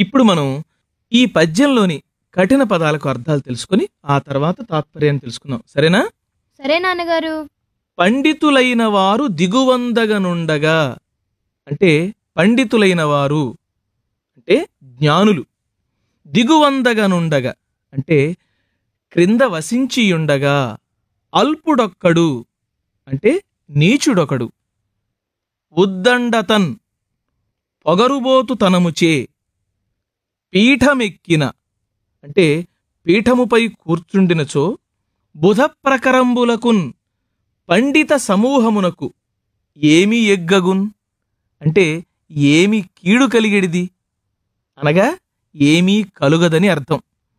ఇప్పుడు మనం ఈ పద్యంలోని కఠిన పదాలకు అర్థాలు తెలుసుకొని ఆ తర్వాత తాత్పర్యాన్ని తెలుసుకుందాం సరేనా సరే నాన్నగారు పండితులైన వారు దిగువందగనుండగా అంటే పండితులైన వారు అంటే జ్ఞానులు దిగువందగనుండగా అంటే క్రింద వసించియుండగా అల్పుడొక్కడు అంటే నీచుడొకడు ఉద్దండతన్ పొగరుబోతు తనముచే పీఠమెక్కిన అంటే పీఠముపై కూర్చుండినచో బుధ ప్రకరంబులకున్ పండిత సమూహమునకు ఏమి ఎగ్గగున్ అంటే ఏమి కీడు కలిగెడిది అనగా ఏమీ కలుగదని అర్థం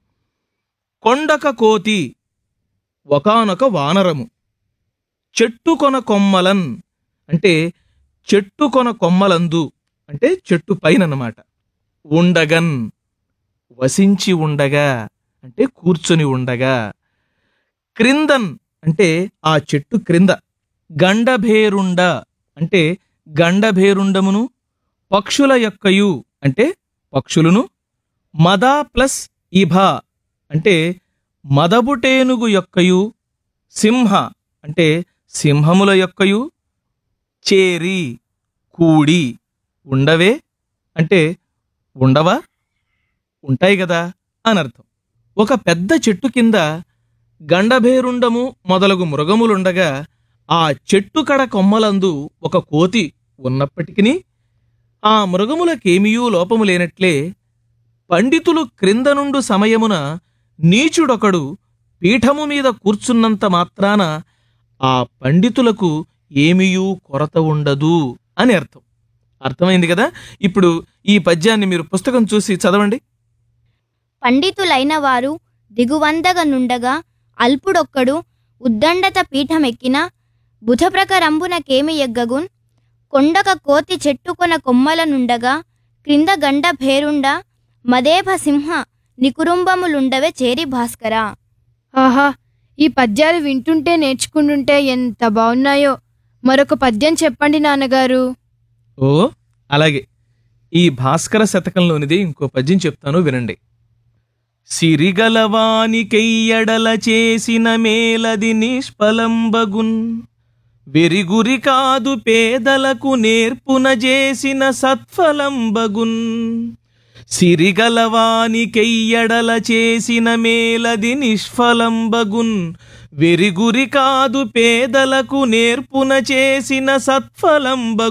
కొండక కోతి ఒకానొక వానరము చెట్టు కొన కొమ్మలన్ అంటే చెట్టు కొన కొమ్మలందు అంటే చెట్టు పైన అన్నమాట ఉండగన్ వసించి ఉండగా అంటే కూర్చొని ఉండగా క్రిందన్ అంటే ఆ చెట్టు క్రింద గండభేరుండ అంటే గండభేరుండమును పక్షుల యొక్కయు అంటే పక్షులను మద ప్లస్ ఇభ అంటే మదబుటేనుగు యొక్కయు సింహ అంటే సింహముల యొక్కయు చేరి కూడి ఉండవే అంటే ఉండవా ఉంటాయి కదా అనర్థం ఒక పెద్ద చెట్టు కింద గండభేరుండము మొదలగు మృగములుండగా ఆ చెట్టు కడ కొమ్మలందు ఒక కోతి ఉన్నప్పటికీ ఆ మృగములకేమియూ లోపము లేనట్లే పండితులు క్రింద నుండు సమయమున నీచుడొకడు పీఠము మీద కూర్చున్నంత మాత్రాన ఆ పండితులకు ఏమియూ కొరత ఉండదు అని అర్థం అర్థమైంది కదా ఇప్పుడు ఈ పద్యాన్ని మీరు పుస్తకం చూసి చదవండి పండితులైన వారు దిగువందగ నుండగా అల్పుడొక్కడు ఉద్దండత పీఠమెక్కిన బుధప్రకరంబునకేమి ఎగ్గగున్ కొండక కోతి చెట్టుకొన కొమ్మల నుండగా క్రింద గండ భేరుండ మదేభ సింహ నికురుంబములుండవే చేరి భాస్కరా ఆహా ఈ పద్యాలు వింటుంటే నేర్చుకుంటుంటే ఎంత బాగున్నాయో మరొక పద్యం చెప్పండి నాన్నగారు ఓ అలాగే ఈ భాస్కర శతకంలోనిది ఇంకో పద్యం చెప్తాను వినండి సిరిగలవానికెయ్యడల చేసిన మేలది నిష్ఫలంబగున్ వెరిగురి కాదు పేదలకు నేర్పున చేసిన సత్ఫలంబగున్ సిరిగలవానికెయ్యడల చేసిన మేలది నిష్ఫలంబగున్ వెరిగురి కాదు పేదలకు నేర్పున చేసిన సత్ఫలంబగు